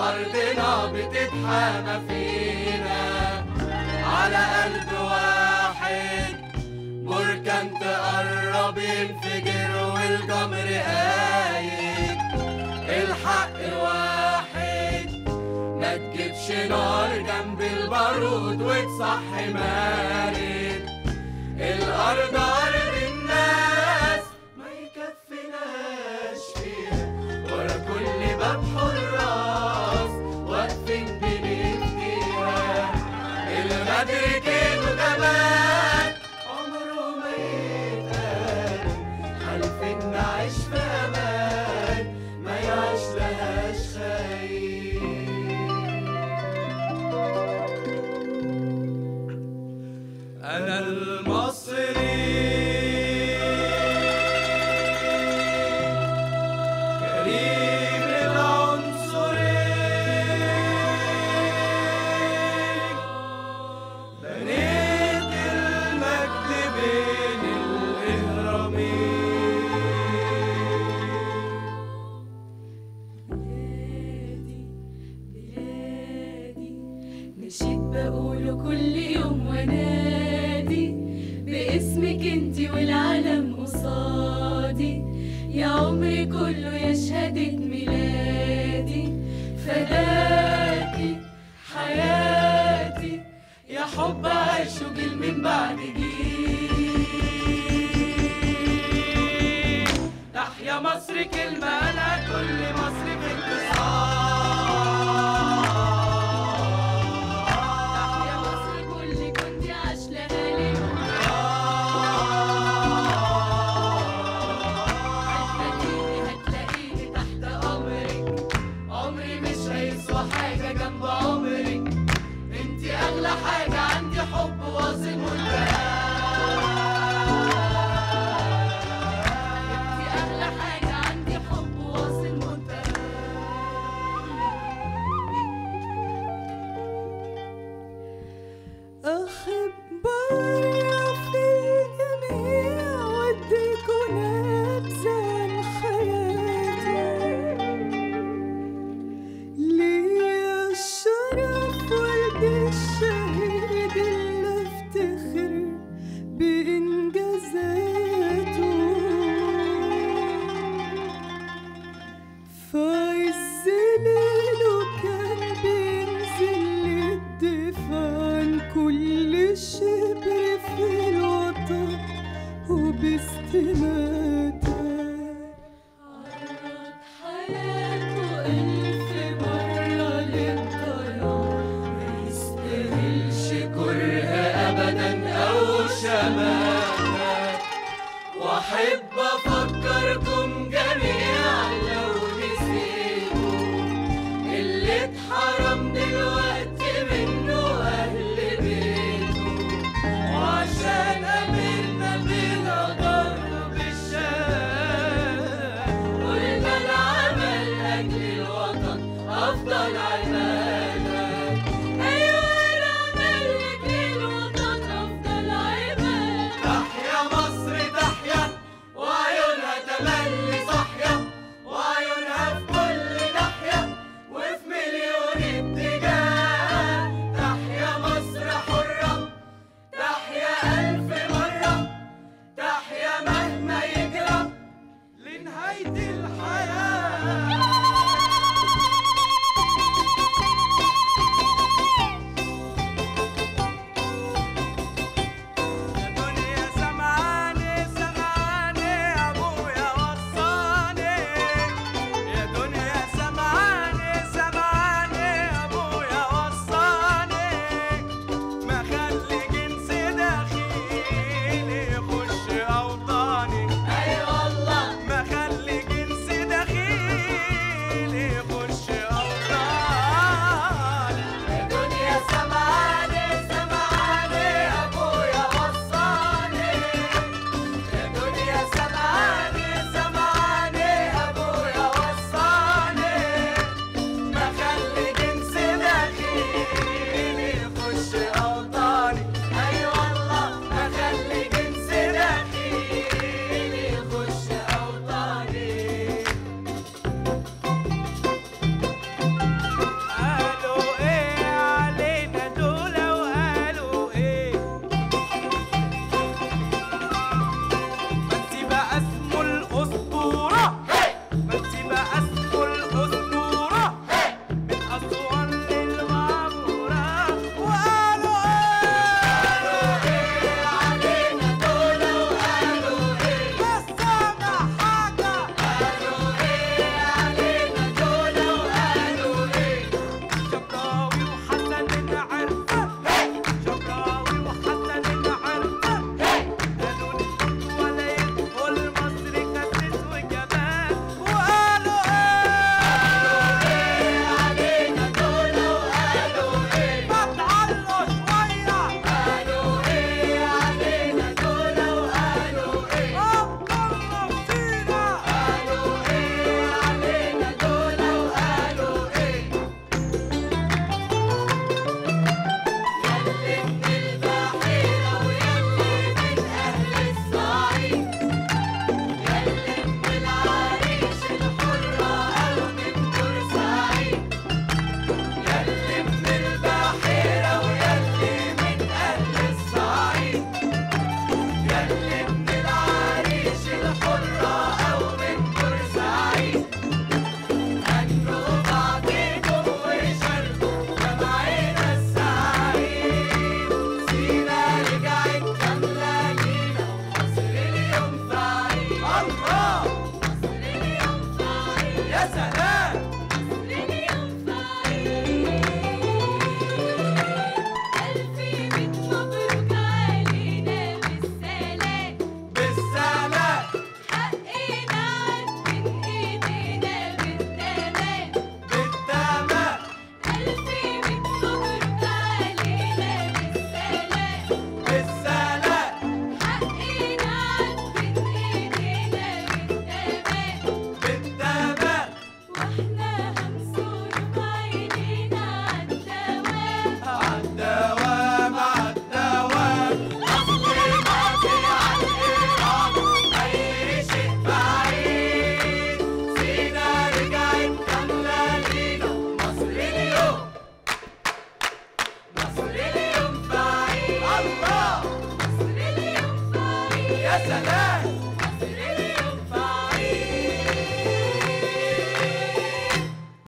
أرضنا بتتحامى فينا على قلب واحد بركان تقرب ينفجر والجمر قايد الحق واحد ما تجيبش نار جنب البارود وتصحي مارد الأرض أرض الناس ما يكفيناش فيها ورا كل باب حراس واقفين بنديها الغدر كده كمان عمره ما يتقال حالفين نعيش في أمان ما يعيش لهاش خير أنا المصري كريم العنصري بنيت المجد بين الإهرامين بلادي بلادي نشيد بقوله كل يوم ونادي باسمك انتي والعالم قصادي يا عمري كله يا شهادة ميلادي فداكي حياتي يا حب عايش وجيل من بعد جيل تحيا مصر كلمة قالها كل مصر في يا مصر كل كنتي عاش لها اليوم هتلاقيني هتلاقيني تحت امرك عمري مش هيسوى حاجة جنب عمرك انتي أغلى حاجة عندي حب واصل منتهى انتي اغلى حاجة عندي حب واصل منتهى أحب أعرف الجميع وأديكوا نبذة عن حياتي ليا الشرف والدي الشهيد اللي أفتخر بإنجازاته فعز ليله كان بينزل للدفاع عن كل شبر في الوطن وباستماتة عرض حياته ألف مرة للضياع ما يستاهلش كره أبدا أو شماتة وأحب أفكركم جميعا لو نسيتوا اللي اتحرم دلوقتي منه أهل بيته وعشان أمرنا بلا ضرب الشام قلنا العمل أجل الوطن أفضل عبادة أيوة العمل لأجل الوطن أفضل عبادة تحيا مصر تحيا وعيون سلام